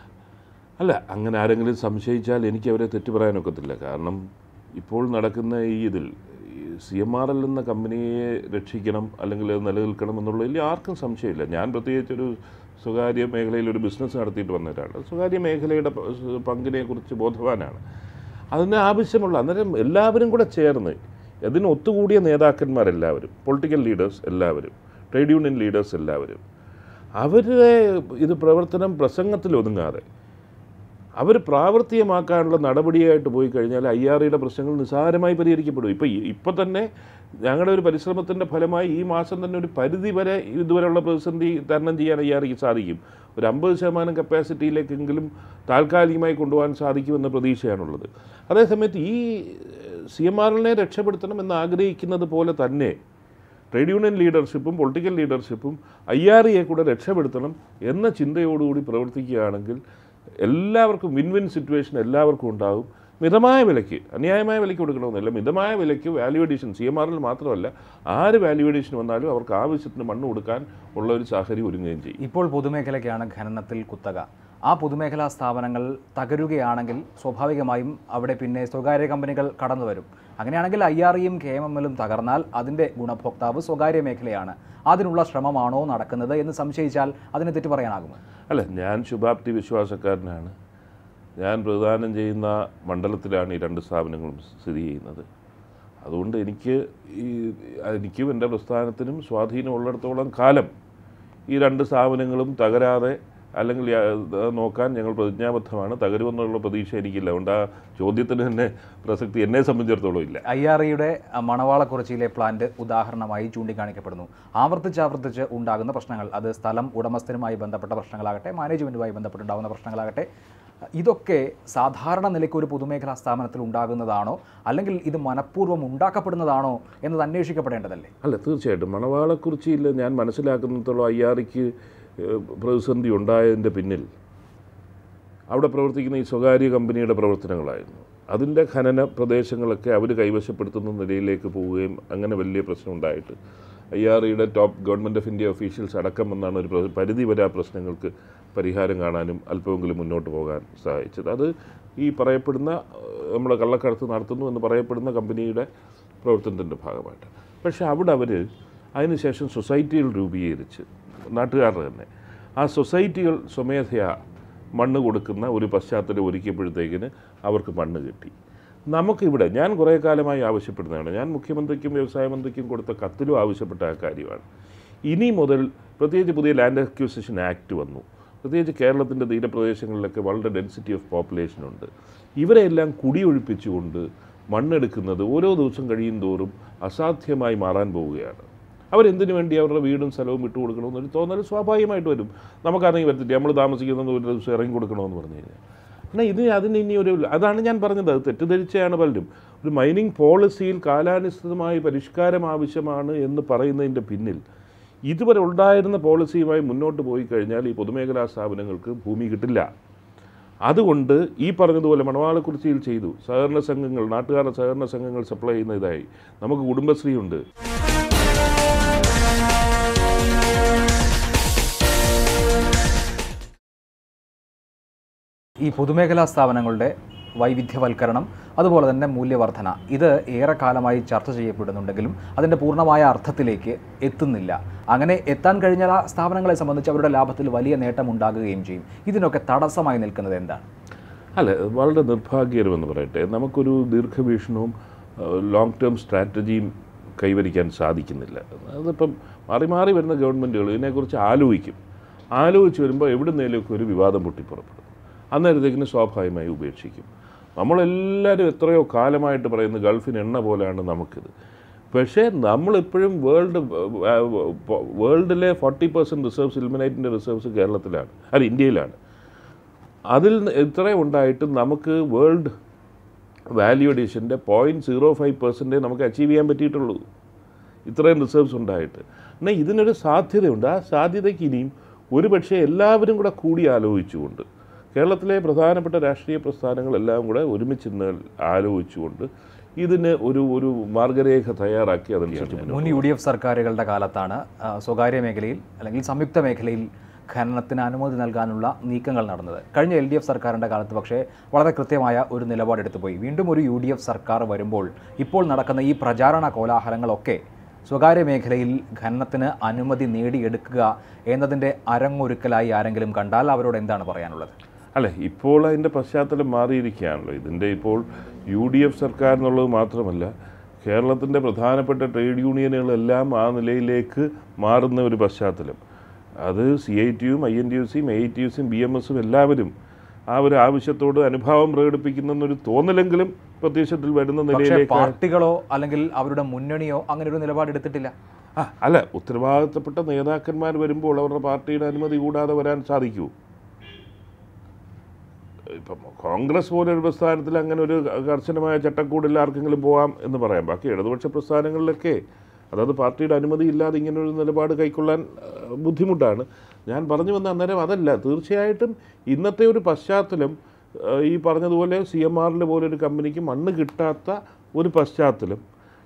അല്ല അങ്ങനെ ആരെങ്കിലും സംശയിച്ചാൽ എനിക്ക് അവരെ തെറ്റു പറയാനൊക്കത്തില്ല കാരണം ഇപ്പോൾ നടക്കുന്ന ഈ ഇതിൽ സി എം ആർ എൽ എന്ന കമ്പനിയെ രക്ഷിക്കണം അല്ലെങ്കിൽ അത് നിലനിൽക്കണം എന്നുള്ളതിൽ ആർക്കും സംശയമില്ല ഞാൻ പ്രത്യേകിച്ചൊരു സ്വകാര്യ മേഖലയിൽ ഒരു ബിസിനസ് നടത്തിയിട്ട് വന്ന ഒരാളാണ് സ്വകാര്യ മേഖലയുടെ പ- പങ്കിനെക്കുറിച്ച് ബോധവാനാണ് അതിന് ആവശ്യമുള്ള അന്നേരം എല്ലാവരും കൂടെ ചേർന്ന് അതിന് ഒത്തുകൂടിയ നേതാക്കന്മാരെല്ലാവരും പൊളിറ്റിക്കൽ ലീഡേഴ്സ് എല്ലാവരും ട്രേഡ് യൂണിയൻ ലീഡേഴ്സ് എല്ലാവരും അവരുടെ ഇത് പ്രവർത്തനം പ്രസംഗത്തിൽ ഒതുങ്ങാതെ അവർ പ്രാവർത്തികമാക്കാനുള്ള നടപടിയായിട്ട് പോയി കഴിഞ്ഞാൽ ഐ ആർ ഇയുടെ പ്രശ്നങ്ങൾ നിസ്സാരമായി പരിഹരിക്കപ്പെടും ഇപ്പോൾ ഇപ്പം തന്നെ ഞങ്ങളുടെ ഒരു പരിശ്രമത്തിൻ്റെ ഫലമായി ഈ മാസം തന്നെ ഒരു പരിധി വരെ ഇതുവരെയുള്ള പ്രതിസന്ധി തരണം ചെയ്യാൻ ഐ ആർ ഇക്ക് സാധിക്കും ഒരു അമ്പത് ശതമാനം കപ്പാസിറ്റിയിലേക്കെങ്കിലും താൽക്കാലികമായി കൊണ്ടുപോകാൻ സാധിക്കുമെന്ന പ്രതീക്ഷയാണുള്ളത് അതേസമയത്ത് ഈ സി എം ആറിനെ രക്ഷപ്പെടുത്തണം എന്ന് ആഗ്രഹിക്കുന്നത് പോലെ തന്നെ ട്രേഡ് യൂണിയൻ ലീഡർഷിപ്പും പൊളിറ്റിക്കൽ ലീഡർഷിപ്പും ഐ ആർ ഇയെ കൂടെ രക്ഷപ്പെടുത്തണം എന്ന ചിന്തയോടുകൂടി പ്രവർത്തിക്കുകയാണെങ്കിൽ എല്ലാവർക്കും വിൻ വിൻ സിറ്റുവേഷൻ എല്ലാവർക്കും ഉണ്ടാകും മിതമായ വിലയ്ക്ക് അന്യായമായ വിലയ്ക്ക് കൊടുക്കണമെന്നില്ല മിതമായ വിലയ്ക്ക് വാല്യൂ അഡീഷൻ സി എം ആറിൽ മാത്രമല്ല ആര് വാല്യൂ അഡീഷൻ വന്നാലും അവർക്ക് ആവശ്യത്തിന് മണ്ണ് കൊടുക്കാൻ ഉള്ള ഒരു സാഹചര്യം ഒരുങ്ങുകയും ചെയ്യും ഇപ്പോൾ പൊതുമേഖലയ്ക്കാണ് ഖനനത്തിൽ കുത്തക ആ പൊതുമേഖലാ സ്ഥാപനങ്ങൾ തകരുകയാണെങ്കിൽ സ്വാഭാവികമായും അവിടെ പിന്നെ സ്വകാര്യ കമ്പനികൾ കടന്നു വരും അങ്ങനെയാണെങ്കിൽ ഐ ആർ ഇയും കെ എം എം എല്ലും തകർന്നാൽ അതിൻ്റെ ഗുണഭോക്താവ് സ്വകാര്യ മേഖലയാണ് അതിനുള്ള ശ്രമമാണോ നടക്കുന്നത് എന്ന് സംശയിച്ചാൽ അതിനെ തെറ്റു പറയാനാകുമോ അല്ല ഞാൻ ശുഭാപ്തി വിശ്വാസക്കാരനാണ് ഞാൻ പ്രദാനം ചെയ്യുന്ന മണ്ഡലത്തിലാണ് ഈ രണ്ട് സ്ഥാപനങ്ങളും സ്ഥിതി ചെയ്യുന്നത് അതുകൊണ്ട് എനിക്ക് ഈ എനിക്കും എൻ്റെ പ്രസ്ഥാനത്തിനും സ്വാധീനമുള്ളിടത്തോളം കാലം ഈ രണ്ട് സ്ഥാപനങ്ങളും തകരാതെ അല്ലെങ്കിൽ യാ- അത് നോക്കാൻ ഞങ്ങൾ പ്രതിജ്ഞാബദ്ധമാണ് തകരുമെന്നുള്ള പ്രതീക്ഷ എനിക്കില്ല അതുകൊണ്ട് ആ ചോദ്യത്തിന് തന്നെ പ്രസക്തി എന്നെ സംബന്ധിച്ചിടത്തോളം ഇല്ല ഐ ആർ ഇയുടെ മണവാളക്കുറിച്ചിയിലെ പ്ലാന്റ് ഉദാഹരണമായി ചൂണ്ടിക്കാണിക്കപ്പെടുന്നു ആവർത്തിച്ച് ആവർത്തിച്ച് ഉണ്ടാകുന്ന പ്രശ്നങ്ങൾ അത് സ്ഥലം ഉടമസ്ഥനുമായി ബന്ധപ്പെട്ട പ്രശ്നങ്ങളാകട്ടെ മാനേജ്മെൻറ്റുമായി ബന്ധപ്പെട്ടുണ്ടാകുന്ന പ്രശ്നങ്ങളാകട്ടെ ഇതൊക്കെ സാധാരണ നിലയ്ക്ക് ഒരു പൊതുമേഖലാ സ്ഥാപനത്തിൽ ഉണ്ടാകുന്നതാണോ അല്ലെങ്കിൽ ഇത് മനഃപൂർവ്വം ഉണ്ടാക്കപ്പെടുന്നതാണോ എന്നത് അന്വേഷിക്കപ്പെടേണ്ടതല്ലേ അല്ല തീർച്ചയായിട്ടും മണവാളക്കുറിച്ചിയിൽ ഞാൻ മനസ്സിലാക്കുന്നിടത്തോളം അയ്യാറിക്ക് പ്രതിസന്ധി ഉണ്ടായതിൻ്റെ പിന്നിൽ അവിടെ പ്രവർത്തിക്കുന്ന ഈ സ്വകാര്യ കമ്പനിയുടെ പ്രവർത്തനങ്ങളായിരുന്നു അതിൻ്റെ ഖനന പ്രദേശങ്ങളൊക്കെ അവർ കൈവശപ്പെടുത്തുന്ന നിലയിലേക്ക് പോവുകയും അങ്ങനെ വലിയ പ്രശ്നം ഉണ്ടായിട്ട് ഐ ആർ ഇയുടെ top government of India officials അടക്കം എന്നാണ് ഒരു പ്ര- പരിധി വരെ ആ പ്രശ്നങ്ങൾക്ക് പരിഹാരം കാണാനും അല്പമെങ്കിലും മുന്നോട്ട് പോകാൻ സഹായിച്ചത് അത് ഈ പറയപ്പെടുന്ന ഏഹ്, നമ്മുടെ കള്ളക്കടത്ത് നടത്തുന്നു എന്ന് പറയപ്പെടുന്ന കമ്പനിയുടെ പ്രവർത്തനത്തിൻ്റെ ഭാഗമായിട്ട് പക്ഷേ അവിടെ അവർ അതിനുശേഷം സൊസൈറ്റികൾ രൂപീകരിച്ച് നാട്ടുകാരുടെ തന്നെ ആ സൊസൈറ്റികൾ സ്വമേധയാ മണ്ണ് കൊടുക്കുന്ന ഒരു പശ്ചാത്തലം ഒരുക്കിയപ്പോഴത്തേക്കിന് അവർക്ക് മണ്ണ് കിട്ടി നമുക്കിവിടെ ഞാൻ കുറേ കാലമായി ആവശ്യപ്പെടുന്നതാണ് ഞാൻ മുഖ്യമന്ത്രിക്കും വ്യവസായ മന്ത്രിക്കും കൊടുത്ത കത്തിലും ആവശ്യപ്പെട്ട ആ കാര്യമാണ് ഇനി മുതൽ പ്രത്യേകിച്ച് പുതിയ ലാൻഡ് അക്യൂസിഷൻ ആക്ട് വന്നു പ്രത്യേകിച്ച് കേരളത്തിൻ്റെ തീരപ്രദേശങ്ങളിലൊക്കെ വളരെ ഡെൻസിറ്റി ഓഫ് പോപ്പുലേഷൻ ഉണ്ട് ഇവരെല്ലാം കുടിയൊഴിപ്പിച്ചുകൊണ്ട് മണ്ണെടുക്കുന്നത് ഓരോ ദിവസം കഴിയും തോറും അസാധ്യമായി മാറാൻ പോവുകയാണ് അവരെന്തിനു വേണ്ടി അവരുടെ വീടും സ്ഥലവും വിട്ടു കൊടുക്കണമെന്നൊരു തോന്നൽ സ്വാഭാവികമായിട്ട് വരും നമുക്കറിയാൻ പറ്റില്ല നമ്മൾ താമസിക്കുന്നത് ഒരു ദിവസം ഇറങ്ങി കൊടുക്കണമെന്ന് പറഞ്ഞു കഴിഞ്ഞാൽ എന്നാൽ ഇത് അതിന് ഇനി ഒരു അതാണ് ഞാൻ പറഞ്ഞത് അത് തെറ്റിദ്ധരിച്ചാണ് പലരും ഒരു മൈനിങ് പോളിസിയിൽ കാലാനുസൃതമായ പരിഷ്കാരം ആവശ്യമാണ് എന്ന് പറയുന്നതിൻ്റെ പിന്നിൽ ഇതുവരെ ഉണ്ടായിരുന്ന പോളിസിയുമായി മുന്നോട്ട് പോയി കഴിഞ്ഞാൽ ഈ പൊതുമേഖലാ സ്ഥാപനങ്ങൾക്ക് ഭൂമി കിട്ടില്ല അതുകൊണ്ട് ഈ പറഞ്ഞതുപോലെ മണവാളക്കുറിച്ചിയിൽ ചെയ്തു സഹകരണ സംഘങ്ങൾ നാട്ടുകാരുടെ സഹകരണ സംഘങ്ങൾ സപ്ലൈ ചെയ്യുന്ന ഇതായി നമുക്ക് കുടുംബശ്രീ ഉണ്ട് ഈ പൊതുമേഖലാ സ്ഥാപനങ്ങളുടെ വൈവിധ്യവൽക്കരണം അതുപോലെ തന്നെ മൂല്യവർധന ഇത് ഏറെക്കാലമായി ചർച്ച ചെയ്യപ്പെടുന്നുണ്ടെങ്കിലും അതിൻ്റെ പൂർണ്ണമായ അർത്ഥത്തിലേക്ക് എത്തുന്നില്ല അങ്ങനെ എത്താൻ കഴിഞ്ഞാൽ ആ സ്ഥാപനങ്ങളെ സംബന്ധിച്ച് അവരുടെ ലാഭത്തിൽ വലിയ നേട്ടം ഉണ്ടാകുകയും ചെയ്യും ഇതിനൊക്കെ തടസ്സമായി നിൽക്കുന്നത് എന്താണ് അല്ല വളരെ നിർഭാഗ്യകരമെന്ന് പറയട്ടെ നമുക്കൊരു ദീർഘവീക്ഷണവും ലോങ് ടേം സ്ട്രാറ്റജിയും കൈവരിക്കാൻ സാധിക്കുന്നില്ല അതിപ്പം മാറി മാറി വരുന്ന ഗവൺമെൻറ്റുകൾ ഇതിനെക്കുറിച്ച് ആലോചിക്കും ആലോചിച്ച് വരുമ്പോൾ എവിടുന്നേലൊക്കെ ഒരു വിവാദം പൊട്ടിപ്പുറപ്പെടും അന്നേരത്തേക്കിന് സ്വാഭാവികമായി ഉപേക്ഷിക്കും നമ്മളെല്ലാവരും എത്രയോ കാലമായിട്ട് പറയുന്ന ഗൾഫിന് എണ്ണ പോലെയാണ് നമുക്കിത് പക്ഷേ നമ്മളിപ്പോഴും വേൾഡ് വേൾഡിലെ ഫോർട്ടി പെർസെൻറ്റ് റിസർവ്സ് ഇൽമിനൈറ്റിൻ്റെ റിസർവ്സ് കേരളത്തിലാണ് അല്ല ഇന്ത്യയിലാണ് അതിൽ നി- ഇത്രയും ഉണ്ടായിട്ടും നമുക്ക് വേൾഡ് വാല്യൂ അഡീഷൻ്റെ പോയിൻറ്റ് സീറോ ഫൈവ് പെർസെൻറ്റേ നമുക്ക് അച്ചീവ് ചെയ്യാൻ പറ്റിയിട്ടുള്ളൂ ഇത്രയും റിസർവ്സ് ഉണ്ടായിട്ട് എന്നാൽ ഇതിനൊരു സാധ്യതയുണ്ട് ആ സാധ്യതയ്ക്ക് ഇനിയും ഒരുപക്ഷെ എല്ലാവരും കൂടെ കൂടി ആലോചിച്ചുകൊണ്ട് കേരളത്തിലെ പ്രധാനപ്പെട്ട രാഷ്ട്രീയ പ്രസ്ഥാനങ്ങളെല്ലാം കൂടെ ഒരുമിച്ചിരുന്ന് ആലോചിച്ചുകൊണ്ട് ഇതിന് ഒരു ഒരു മാർഗരേഖ തയ്യാറാക്കി അതനുസരിച്ച് മുൻ യു ഡി എഫ് സർക്കാരുകളുടെ കാലത്താണ് ആ, സ്വകാര്യ മേഖലയിൽ അല്ലെങ്കിൽ സംയുക്ത മേഖലയിൽ ഖനനത്തിന് അനുമതി നൽകാനുള്ള നീക്കങ്ങൾ നടന്നത് കഴിഞ്ഞ എൽ ഡി എഫ് സർക്കാരിൻ്റെ കാലത്ത് പക്ഷേ വളരെ കൃത്യമായ ഒരു നിലപാടെടുത്തു പോയി വീണ്ടും ഒരു യു ഡി എഫ് സർക്കാർ വരുമ്പോൾ ഇപ്പോൾ നടക്കുന്ന ഈ പ്രചാരണ കോലാഹലങ്ങളൊക്കെ സ്വകാര്യ മേഖലയിൽ ഖനനത്തിന് അനുമതി നേടിയെടുക്കുക എന്നതിൻ്റെ അരങ്ങൊരുക്കലായി ആരെങ്കിലും കണ്ടാൽ അവരോട് എന്താണ് പറയാനുള്ളത് അല്ല ഇപ്പോൾ അതിൻ്റെ പശ്ചാത്തലം മാറിയിരിക്കുകയാണല്ലോ ഇതിൻ്റെ ഇപ്പോൾ യു ഡി എഫ് സർക്കാർ എന്നുള്ളത് മാത്രമല്ല കേരളത്തിൻ്റെ പ്രധാനപ്പെട്ട ട്രേഡ് യൂണിയനുകളെല്ലാം ആ നിലയിലേക്ക് മാറുന്ന ഒരു പശ്ചാത്തലം അത് സി ഐ ടിയും ഐ എൻ ടി യു സിയും എ ടി യു സിയും ബി എം എസും എല്ലാവരും ആ ഒരു ആവശ്യത്തോട് അനുഭാവം പ്രകടിപ്പിക്കുന്നെന്നൊരു തോന്നലെങ്കിലും പ്രത്യക്ഷത്തിൽ വരുന്ന പക്ഷേ നിലയിലേക്ക് പാർട്ടികളോ അല്ലെങ്കിൽ അവരുടെ മുന്നണിയോ അങ്ങനെ ഒരു നിലപാടെടുത്തിട്ടില്ല ആ അല്ല ഉത്തരവാദിത്തപ്പെട്ട നേതാക്കന്മാർ വരുമ്പോൾ അവരുടെ പാർട്ടിയുടെ അനുമതി കൂടാതെ വരാൻ സാധിക്കൂ ഇപ്പം കോൺഗ്രസ് പോലൊരു പ്രസ്ഥാനത്തിൽ അങ്ങനെ ഒരു കർശനമായ ചട്ടക്കൂടിൽ ആർക്കെങ്കിലും പോകാം എന്ന് പറയാം ബാക്കി ഇടതുപക്ഷ പ്രസ്ഥാനങ്ങളിലൊക്കെ അതായത് പാർട്ടിയുടെ അനുമതി ഇല്ലാതെ ഇങ്ങനൊരു നിലപാട് കൈക്കൊള്ളാൻ ആ, ബുദ്ധിമുട്ടാണ് ഞാൻ പറഞ്ഞു വന്ന അന്നേരം അതല്ല തീർച്ചയായിട്ടും ഇന്നത്തെ ഒരു പശ്ചാത്തലം ആ, ഈ പറഞ്ഞതുപോലെ സി എം ആറിൽ പോലൊരു കമ്പനിക്ക് മണ്ണ് കിട്ടാത്ത ഒരു പശ്ചാത്തലം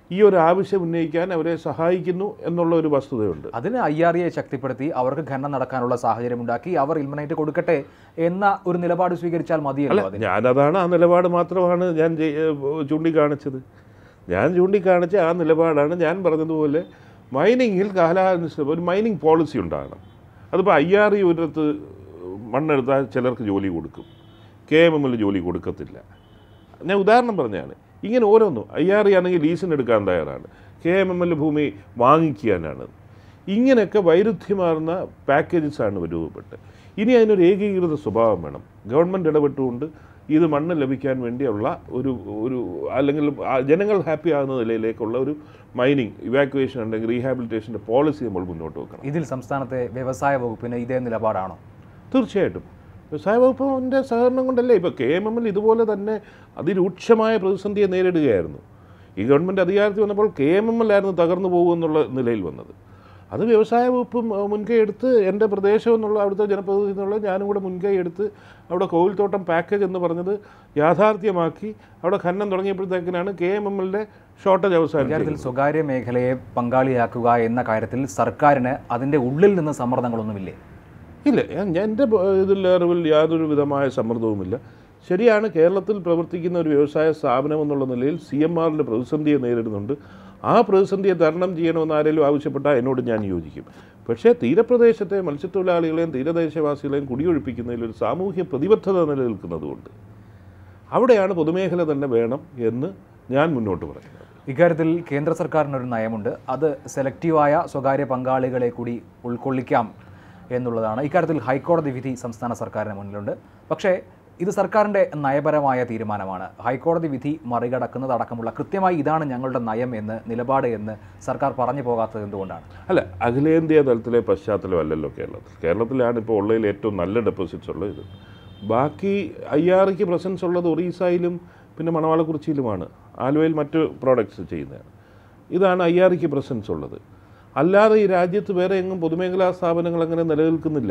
ഈ ഒരു ആവശ്യം ഉന്നയിക്കാൻ അവരെ സഹായിക്കുന്നു എന്നുള്ള ഒരു വസ്തുതയുണ്ട് അതിന് ഐ ആർ എ ശക്തിപ്പെടുത്തി അവർക്ക് ഖനനം നടക്കാനുള്ള സാഹചര്യം ഉണ്ടാക്കി അവർ ഇൽമനൈറ്റ് കൊടുക്കട്ടെ എന്ന ഒരു നിലപാട് സ്വീകരിച്ചാൽ മതിയല്ലോ അതിന് ഞാനതാണ് ആ നിലപാട് മാത്രമാണ് ഞാൻ ചെയ്- ഏഹ് ചൂണ്ടിക്കാണിച്ചത് ഞാൻ ചൂണ്ടിക്കാണിച്ച ആ നിലപാടാണ് ഞാൻ പറഞ്ഞതുപോലെ മൈനിങ്ങിൽ കാലാനുസൃതം ഒരു മൈനിങ് പോളിസി ഉണ്ടാകണം അതിപ്പോൾ ഐ ആർ ഇ ഒരിടത്ത് മണ്ണെടുത്താൽ ചിലർക്ക് ജോലി കൊടുക്കും കെ എം എമ്മിൽ ജോലി കൊടുക്കത്തില്ല ഞാൻ ഉദാഹരണം പറഞ്ഞതാണ് ഇങ്ങനെ ഓരോന്നും ഐ ആർ ഇ ആണെങ്കിൽ ലീസിന് എടുക്കാൻ തയ്യാറാണ് കെ എം എം എൽ ഭൂമി വാങ്ങിക്കാനാണ് ഇങ്ങനെയൊക്കെ വൈരുദ്ധ്യമാർന്ന പാക്കേജസ് ആണ് രൂപപ്പെട്ട് ഇനി അതിനൊരു ഏകീകൃത സ്വഭാവം വേണം ഗവൺമെൻറ് ഇടപെട്ടുകൊണ്ട് ഇത് മണ്ണ് ലഭിക്കാൻ വേണ്ടിയുള്ള ഒരു ഒരു അല്ലെങ്കിൽ ആ ജനങ്ങൾ ഹാപ്പി ആകുന്ന നിലയിലേക്കുള്ള ഒരു മൈനിങ് ഇവാക്യുവേഷൻ അല്ലെങ്കിൽ റീഹാബിലിറ്റേഷൻ്റെ പോളിസി നമ്മൾ മുന്നോട്ട് വെക്കണം ഇതിൽ സംസ്ഥാനത്തെ വ്യവസായ വകുപ്പിന് ഇതേ നിലപാടാണോ തീർച്ചയായിട്ടും വ്യവസായ വകുപ്പിൻ്റെ സഹകരണം കൊണ്ടല്ലേ ഇപ്പോൾ കെ എം എമ്മിൽ ഇതുപോലെ തന്നെ അതിരൂക്ഷമായ പ്രതിസന്ധിയെ നേരിടുകയായിരുന്നു ഈ ഗവൺമെൻറ് അധികാരത്തിൽ വന്നപ്പോൾ കെ എം എം എല്ലായിരുന്നു തകർന്നു പോകുമെന്നുള്ള നിലയിൽ വന്നത് അത് വ്യവസായ വകുപ്പ് മ- മുൻകൈ എടുത്ത് എൻ്റെ പ്രദേശം എന്നുള്ള അവിടുത്തെ ജനപ്രതിനിധി എന്നുള്ള ഞാനും കൂടെ മുൻകൈ എടുത്ത് അവിടെ കോവിൽത്തോട്ടം പാക്കേജ് എന്ന് പറഞ്ഞത് യാഥാർത്ഥ്യമാക്കി അവിടെ ഖനനം തുടങ്ങിയപ്പോഴത്തേക്കിനാണ് കെ എം എം എല്ലിൻ്റെ ഷോർട്ടേജ് അവസാനിച്ചത് ഇക്കാര്യത്തിൽ സ്വകാര്യ മേഖലയെ പങ്കാളിയാക്കുക എന്ന കാര്യത്തിൽ സർക്കാരിന് അതിൻ്റെ ഉള്ളിൽ നിന്ന് സമ്മർദ്ദങ്ങളൊന്നുമില്ലേ ഇല്ല ഞാൻ ഞാൻ എൻ്റെ ബ- ഇതിൽ അറിവിൽ യാതൊരു വിധമായ സമ്മർദ്ദവുമില്ല ശരിയാണ് കേരളത്തിൽ പ്രവർത്തിക്കുന്ന ഒരു വ്യവസായ സ്ഥാപനം എന്നുള്ള നിലയിൽ സി എം ആറിൻ്റെ പ്രതിസന്ധിയെ നേരിടുന്നുണ്ട് ആ പ്രതിസന്ധിയെ തരണം ചെയ്യണമെന്ന് ആരെങ്കിലും ആവശ്യപ്പെട്ടാൽ എന്നോട് ഞാൻ യോജിക്കും പക്ഷേ തീരപ്രദേശത്തെ മത്സ്യത്തൊഴിലാളികളെയും തീരദേശവാസികളെയും കുടിയൊഴിപ്പിക്കുന്നതിൽ ഒരു സാമൂഹ്യ പ്രതിബദ്ധത നിലനിൽക്കുന്നതുകൊണ്ട് അവിടെയാണ് പൊതുമേഖല തന്നെ വേണം എന്ന് ഞാൻ മുന്നോട്ട് പറയുന്നത് ഇക്കാര്യത്തിൽ കേന്ദ്ര സർക്കാരിനൊരു നയമുണ്ട് അത് സെലക്റ്റീവായ സ്വകാര്യ പങ്കാളികളെ കൂടി ഉൾക്കൊള്ളിക്കാം എന്നുള്ളതാണ് ഇക്കാര്യത്തിൽ ഹൈക്കോടതി വിധി സംസ്ഥാന സർക്കാരിന് മുന്നിലുണ്ട് പക്ഷേ ഇത് സർക്കാരിൻ്റെ നയപരമായ തീരുമാനമാണ് ഹൈക്കോടതി വിധി മറികടക്കുന്നതടക്കമുള്ള കൃത്യമായി ഇതാണ് ഞങ്ങളുടെ നയം എന്ന് നിലപാട് എന്ന് സർക്കാർ പറഞ്ഞു പോകാത്തത് എന്തുകൊണ്ടാണ് അല്ല അഖിലേന്ത്യാ തലത്തിലെ പശ്ചാത്തലമല്ലല്ലോ കേരളത്തിൽ കേരളത്തിലാണ് ഇപ്പോൾ ഉള്ളതിൽ ഏറ്റവും നല്ല ഡെപ്പോസിറ്റ്സ് ഉള്ളത് ഇത് ബാക്കി ഐ ആർക്ക് പ്രസൻസ് ഉള്ളത് ഒറീസയിലും പിന്നെ മണവാളക്കുറിച്ചിയിലുമാണ് ആലുവയിൽ മറ്റ് പ്രോഡക്ട്സ് ചെയ്യുന്നതാണ് ഇതാണ് ഐ ആർക്ക് പ്രസൻസ് ഉള്ളത് അല്ലാതെ ഈ രാജ്യത്ത് വേറെ എങ്ങും പൊതുമേഖലാ സ്ഥാപനങ്ങൾ അങ്ങനെ നിലനിൽക്കുന്നില്ല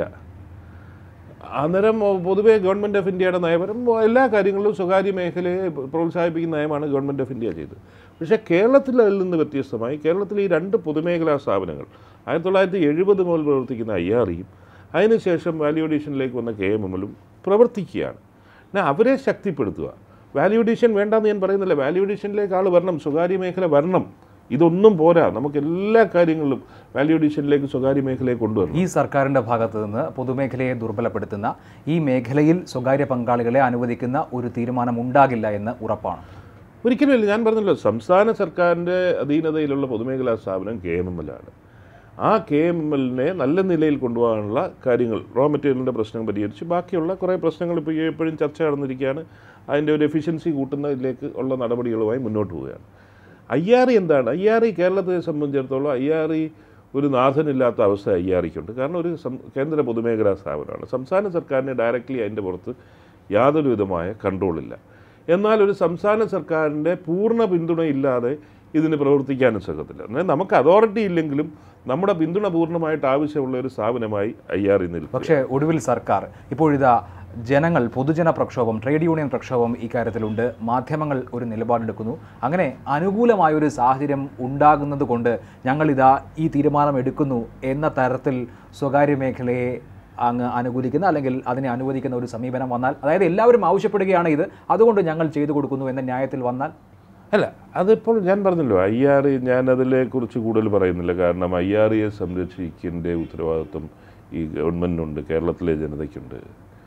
അന്നേരം പൊതുവെ ഗവൺമെൻറ് ഓഫ് ഇന്ത്യയുടെ നയപരം എല്ലാ കാര്യങ്ങളിലും സ്വകാര്യ മേഖലയെ പ്രോത്സാഹിപ്പിക്കുന്ന നയമാണ് ഗവൺമെൻറ് ഓഫ് ഇന്ത്യ ചെയ്തത് പക്ഷേ കേരളത്തിൽ അതിൽ നിന്ന് വ്യത്യസ്തമായി കേരളത്തിൽ ഈ രണ്ട് പൊതുമേഖലാ സ്ഥാപനങ്ങൾ ആയിരത്തി തൊള്ളായിരത്തി എഴുപത് മുതൽ പ്രവർത്തിക്കുന്ന ഐ ആർ ഇയും അതിനുശേഷം വാല്യൂ അഡീഷനിലേക്ക് വന്ന കെ എം എമ്മിലും പ്രവർത്തിക്കുകയാണ് എന്നാൽ അവരെ ശക്തിപ്പെടുത്തുക വാല്യൂ അഡീഷൻ വേണ്ടെന്ന് ഞാൻ പറയുന്നില്ല വാല്യൂ അഡീഷനിലേക്ക് ആൾ വരണം സ്വകാര്യ മേഖല വരണം ഇതൊന്നും പോരാ നമുക്ക് എല്ലാ കാര്യങ്ങളിലും വാല്യൂ അഡീഷനിലേക്ക് സ്വകാര്യ മേഖലയെ കൊണ്ടുവരണം ഈ സർക്കാരിൻ്റെ ഭാഗത്തു നിന്ന് പൊതുമേഖലയെ ദുർബലപ്പെടുത്തുന്ന ഈ മേഖലയിൽ സ്വകാര്യ പങ്കാളികളെ അനുവദിക്കുന്ന ഒരു തീരുമാനം ഉണ്ടാകില്ല എന്ന് ഉറപ്പാണ് ഒരിക്കലുമില്ല ഞാൻ പറഞ്ഞല്ലോ സംസ്ഥാന സർക്കാരിൻ്റെ അധീനതയിലുള്ള പൊതുമേഖലാ സ്ഥാപനം കെ എം എം എൽ ആണ് ആ കെ എം എം എല്ലിനെ നല്ല നിലയിൽ കൊണ്ടുപോകാനുള്ള കാര്യങ്ങൾ റോ മെറ്റീരിയലിൻ്റെ പ്രശ്നം പരിഹരിച്ച് ബാക്കിയുള്ള കുറേ പ്രശ്നങ്ങൾ ഇപ്പോൾ എപ്പോഴും ചർച്ച നടന്നിരിക്കുകയാണ് അതിൻ്റെ ഒരു എഫിഷ്യൻസി കൂട്ടുന്നതിലേക്ക് ഉള്ള നടപടികളുമായി മുന്നോട്ട് പോവുകയാണ് ഐ ആർ ഇ എന്താണ് ഐ ആർ ഇ കേരളത്തെ സംബന്ധിച്ചിടത്തോളം ഐ ആർ ഇ ഒരു നാഥനില്ലാത്ത അവസ്ഥ ഐ ആർ ഇക്കുണ്ട് കാരണം ഒരു സം- കേന്ദ്ര പൊതുമേഖലാ സ്ഥാപനമാണ് സംസ്ഥാന സർക്കാരിന് ഡയറക്റ്റ്ലി അതിൻ്റെ പുറത്ത് യാതൊരു വിധമായ കൺട്രോളില്ല എന്നാൽ ഒരു സംസ്ഥാന സർക്കാരിൻ്റെ പൂർണ്ണ പിന്തുണയില്ലാതെ ഇതിന് പ്രവർത്തിക്കാനും സാധിക്കത്തില്ല എന്നാൽ നമുക്ക് അതോറിറ്റി ഇല്ലെങ്കിലും നമ്മുടെ പിന്തുണ പൂർണ്ണമായിട്ട് ആവശ്യമുള്ള ഒരു സ്ഥാപനമായി ഐ ആർ ഇ നിൽക്കും പക്ഷേ ഒടുവിൽ സർക്കാർ ഇപ്പോഴിതാ ജനങ്ങൾ പൊതുജന പ്രക്ഷോഭം ട്രേഡ് യൂണിയൻ പ്രക്ഷോഭം ഇക്കാര്യത്തിലുണ്ട് മാധ്യമങ്ങൾ ഒരു നിലപാടെടുക്കുന്നു അങ്ങനെ അനുകൂലമായൊരു സാഹചര്യം ഉണ്ടാകുന്നത് കൊണ്ട് ഞങ്ങളിതാ ഈ തീരുമാനം എടുക്കുന്നു എന്ന തരത്തിൽ സ്വകാര്യ മേഖലയെ അങ്ങ് അനുകൂലിക്കുന്ന അല്ലെങ്കിൽ അതിനെ അനുവദിക്കുന്ന ഒരു സമീപനം വന്നാൽ അതായത് എല്ലാവരും ആവശ്യപ്പെടുകയാണ് ഇത് അതുകൊണ്ട് ഞങ്ങൾ ചെയ്തു കൊടുക്കുന്നു എന്ന ന്യായത്തിൽ വന്നാൽ അല്ല അതിപ്പോൾ ഞാൻ പറഞ്ഞല്ലോ ഐ ആർ ഇ ഞാൻ അതിനെക്കുറിച്ച് കൂടുതൽ പറയുന്നില്ല കാരണം ഐ ആർ ഇയെ സംരക്ഷിക്കേണ്ട ഉത്തരവാദിത്വം ഈ ഗവൺമെൻറ്റിനുണ്ട് കേരളത്തിലെ ജനതയ്ക്കുണ്ട്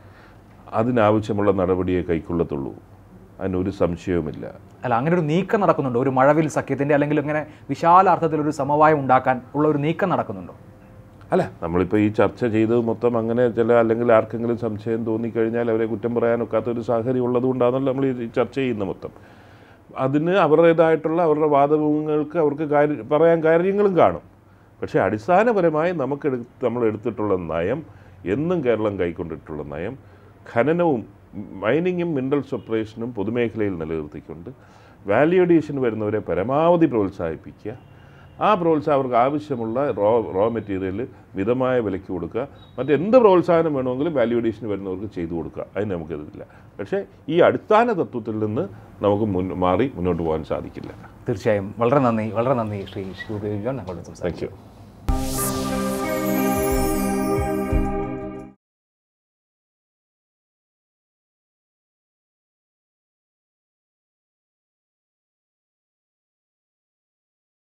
അതിനാവശ്യമുള്ള നടപടിയെ കൈക്കൊള്ളത്തുള്ളൂ അതിനൊരു സംശയവുമില്ല അല്ല അങ്ങനെ ഒരു നീക്കം നടക്കുന്നുണ്ടോ ഒരു മഴവിൽ സഖ്യത്തിൻ്റെ അല്ലെങ്കിൽ ഇങ്ങനെ വിശാല അർത്ഥത്തിൽ ഒരു സമവായം ഉണ്ടാക്കാൻ ഉള്ള ഒരു നീക്കം നടക്കുന്നുണ്ടോ അല്ല നമ്മളിപ്പോൾ ഈ ചർച്ച ചെയ്തത് മൊത്തം അങ്ങനെ ചില അല്ലെങ്കിൽ ആർക്കെങ്കിലും സംശയം തോന്നിക്കഴിഞ്ഞാൽ അവരെ കുറ്റം പറയാനൊക്കാത്ത ഒരു സാഹചര്യം ഉള്ളതുകൊണ്ടാണല്ലോ നമ്മൾ ഈ ചർച്ച ചെയ്യുന്ന മൊത്തം അതിന് അവരുടേതായിട്ടുള്ള അവരുടെ വാദമുഖങ്ങൾക്ക് അവർക്ക് കാര്യ പറയാൻ കാര്യങ്ങളും കാണും പക്ഷേ അടിസ്ഥാനപരമായി നമുക്ക് എടു നമ്മൾ എടുത്തിട്ടുള്ള നയം എന്നും കേരളം കൈക്കൊണ്ടിട്ടുള്ള നയം ഖനനവും മൈനിങ്ങും മിനറൽസ് ഓപ്പറേഷനും പൊതുമേഖലയിൽ നിലനിർത്തിക്കൊണ്ട് വാല്യൂ അഡീഷൻ വരുന്നവരെ പരമാവധി പ്രോത്സാഹിപ്പിക്കുക ആ പ്രോത്സാഹനം അവർക്ക് ആവശ്യമുള്ള റോ റോ മെറ്റീരിയൽ മിതമായ വിലയ്ക്ക് കൊടുക്കുക മറ്റെന്ത് പ്രോത്സാഹനം വേണമെങ്കിലും വാല്യൂ അഡീഷന് വരുന്നവർക്ക് ചെയ്തു കൊടുക്കുക അതിന് നമുക്കിതില്ല പക്ഷേ ഈ അടിസ്ഥാന തത്വത്തിൽ നിന്ന് നമുക്ക് മുൻ മാറി മുന്നോട്ട് പോകാൻ സാധിക്കില്ല തീർച്ചയായും വളരെ നന്ദി വളരെ നന്ദി ശ്രീ ഷിബു ബേബി ജോൺ ഞങ്ങളോട് സംസാരിച്ചു താങ്ക് യു